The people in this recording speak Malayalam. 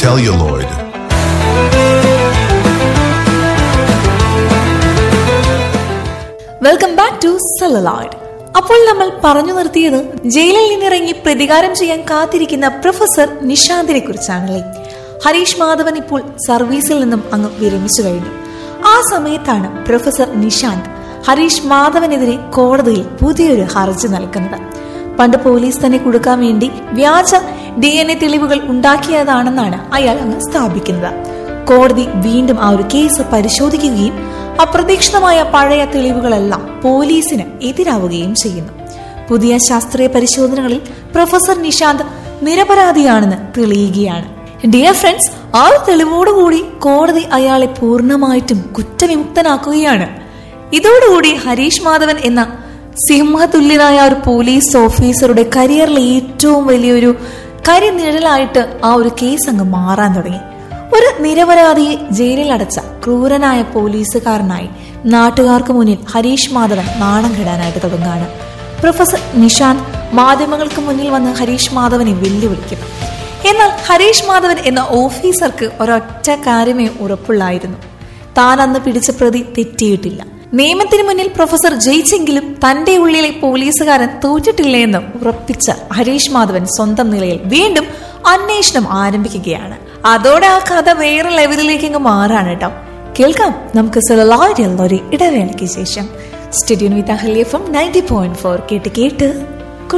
celluloid. Welcome back to celluloid അപ്പോൾ നമ്മൾ പറഞ്ഞു നിർത്തിയത് ജയിലിൽ നിന്നിറങ്ങി പ്രതികാരം ചെയ്യാൻ കാത്തിരിക്കുന്ന പ്രൊഫസർ നിഷാന്തിനെ കുറിച്ചാണല്ലേ ഹരീഷ് മാധവൻ ഇപ്പോൾ സർവീസിൽ നിന്നും അങ്ങ് വിരമിച്ചു കഴിഞ്ഞു ആ സമയത്താണ് പ്രൊഫസർ നിഷാന്ത് ഹരീഷ് മാധവനെതിരെ കോടതിയിൽ പുതിയൊരു ഹർജി നൽകുന്നത് പണ്ട് പോലീസ് തന്നെ കൊടുക്കാൻ വേണ്ടി വ്യാജ ഡി എൻ എ തെളിവുകൾ ഉണ്ടാക്കിയതാണെന്നാണ് അയാൾ അങ്ങ് സ്ഥാപിക്കുന്നത് കോടതി വീണ്ടും ആ ഒരു കേസ് പരിശോധിക്കുകയും അപ്രതീക്ഷിതമായ പഴയ തെളിവുകളെല്ലാം പോലീസിന് എതിരാവുകയും ചെയ്യുന്നു പുതിയ ശാസ്ത്രീയ പരിശോധനകളിൽ പ്രൊഫസർ നിഷാന്ത് നിരപരാധിയാണെന്ന് തെളിയുകയാണ് ഡിയർ ഫ്രണ്ട്സ് ആ തെളിവോടുകൂടി കോടതി അയാളെ പൂർണ്ണമായിട്ടും കുറ്റവിമുക്തനാക്കുകയാണ് ഇതോടുകൂടി ഹരീഷ് മാധവൻ എന്ന സിംഹതുല്യനായ ഒരു പോലീസ് ഓഫീസറുടെ കരിയറിലെ ഏറ്റവും വലിയൊരു കരിനിഴലായിട്ട് ആ ഒരു കേസ് അങ്ങ് മാറാൻ തുടങ്ങി ഒരു നിരപരാധിയെ ജയിലിൽ അടച്ച ക്രൂരനായ പോലീസുകാരനായി നാട്ടുകാർക്ക് മുന്നിൽ ഹരീഷ് മാധവൻ നാണം കെടാനായിട്ട് തുടങ്ങുകയാണ് പ്രൊഫസർ നിഷാന്ത് മാധ്യമങ്ങൾക്ക് മുന്നിൽ വന്ന് ഹരീഷ് മാധവനെ വെല്ലുവിളിക്കും എന്നാൽ ഹരീഷ് മാധവൻ എന്ന ഓഫീസർക്ക് ഒരൊറ്റ കാര്യമേ ഉറപ്പുള്ളായിരുന്നു താൻ അന്ന് പിടിച്ച പ്രതി തെറ്റിയിട്ടില്ല നിയമത്തിന് മുന്നിൽ പ്രൊഫസർ ജയിച്ചെങ്കിലും തന്റെ ഉള്ളിലെ പോലീസുകാരൻ തോറ്റിട്ടില്ല എന്ന് ഉറപ്പിച്ച ഹരീഷ് മാധവൻ സ്വന്തം നിലയിൽ വീണ്ടും അന്വേഷണം ആരംഭിക്കുകയാണ് അതോടെ ആ കഥ വേറെ ലെവലിലേക്ക് അങ്ങ് മാറാണ് കേട്ടോ കേൾക്കാം നമുക്ക് സെലലോയിഡ് എന്നൊരു ഇടവേളയ്ക്ക് ശേഷം studio with Ahalya from ninety point four കേട്ട് കേട്ട്